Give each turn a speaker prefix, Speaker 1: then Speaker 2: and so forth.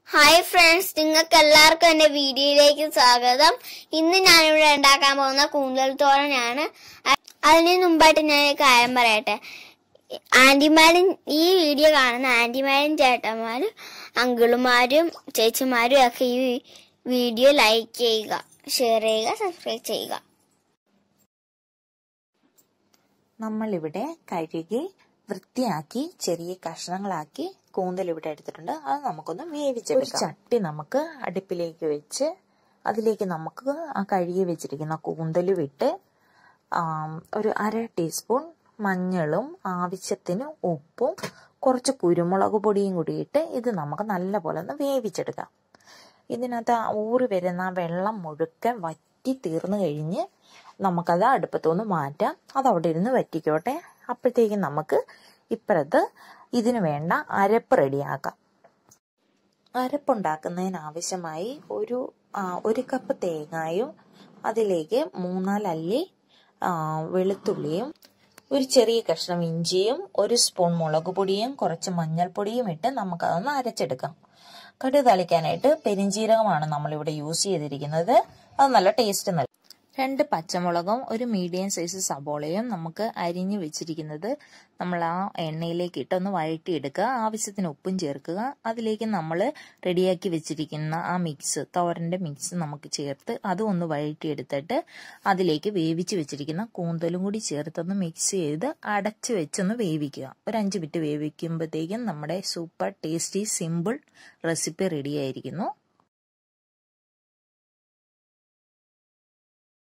Speaker 1: hi friends നിങ്ങൾക്ക് എല്ലാവർക്കും എന്റെ വീഡിയോയിലേക്ക് സ്വാഗതം ഇന്ന് ഞാനിവിടെ ഉണ്ടാക്കാൻ പോകുന്ന കൂന്തൽ തോരനാണ് അ- അതിന് മുമ്പായിട്ട് ഞാൻ ഒരു കാര്യം പറയട്ടെ ആന്റിമാരും ഈ വീഡിയോ കാണുന്ന ആന്റിമാരും ചേട്ടന്മാരും അങ്കിളുമാരും ചേച്ചിമാരും ഒക്കെ ഈ വീഡിയോ ലൈക്ക് ചെയ്യുക ഷെയർ ചെയ്യുക സബ്സ്ക്രൈബ് ചെയ്യുക
Speaker 2: നമ്മളിവിടെ കഴുകി വൃത്തിയാക്കി ചെറിയ കഷ്ണങ്ങളാക്കി കൂന്തൽ ഇവിടെ എടുത്തിട്ടുണ്ട് അത് നമുക്കൊന്ന് വേവിച്ചെടുക്കാം ചട്ടി നമുക്ക് അടുപ്പിലേക്ക് വെച്ച് അതിലേക്ക് നമുക്ക് ആ കഴുകി വെച്ചിരിക്കുന്ന കൂന്തൽ വിട്ട് ആം, ഒരു അര ടീസ്പൂൺ മഞ്ഞളും ആവശ്യത്തിന് ഉപ്പും കുറച്ച് കുരുമുളക് പൊടിയും കൂടി ഇട്ട് ഇത് നമുക്ക് നല്ലപോലെ ഒന്ന് വേവിച്ചെടുക്കാം ഇതിനകത്ത് ആ ഊറി വരുന്ന ആ വെള്ളം മുഴുക്കെ വറ്റി തീർന്നു കഴിഞ്ഞ് നമുക്കത് അടുപ്പത്തുനിന്ന് മാറ്റാം അത് അവിടെ ഇരുന്ന് വറ്റിക്കോട്ടെ അപ്പോഴത്തേക്കും നമുക്ക് ഇപ്പുറത്ത് ഇതിന് വേണ്ട അരപ്പ് റെഡിയാക്കാം അരപ്പുണ്ടാക്കുന്നതിന് ആവശ്യമായി ഒരു ആ, ഒരു കപ്പ് തേങ്ങായും അതിലേക്ക് മൂന്നാലല്ലി ആ, വെളുത്തുള്ളിയും ഒരു ചെറിയ കഷ്ണം ഇഞ്ചിയും ഒരു സ്പൂൺ മുളക് പൊടിയും കുറച്ച് മഞ്ഞൾപ്പൊടിയും ഇട്ട് നമുക്കതൊന്ന് അരച്ചെടുക്കാം കടുക് താളിക്കാനായിട്ട് പെരിഞ്ജീരകമാണ് നമ്മളിവിടെ യൂസ് ചെയ്തിരിക്കുന്നത് അത് നല്ല ടേസ്റ്റ് നൽകും രണ്ട് പച്ചമുളകും ഒരു മീഡിയം സൈസ് സബോളയും നമുക്ക് അരിഞ്ഞു വെച്ചിരിക്കുന്നത് നമ്മൾ ആ എണ്ണയിലേക്ക് ഇട്ടൊന്ന് വഴറ്റിയെടുക്കുക ആവശ്യത്തിന് ഉപ്പും ചേർക്കുക അതിലേക്ക് നമ്മൾ റെഡിയാക്കി വെച്ചിരിക്കുന്ന ആ മിക്സ് തോരൻ്റെ മിക്സ് നമുക്ക് ചേർത്ത് അതും ഒന്ന് വഴറ്റിയെടുത്തിട്ട് അതിലേക്ക് വേവിച്ച് വെച്ചിരിക്കുന്ന കൂന്തലും കൂടി ചേർത്തൊന്ന് മിക്സ് ചെയ്ത് അടച്ച് വെച്ചൊന്ന് വേവിക്കുക ഒരു അഞ്ച് മിനിറ്റ് വേവിക്കുമ്പോഴത്തേക്കും നമ്മുടെ super tasty simple recipe ready ആയിരിക്കുന്നു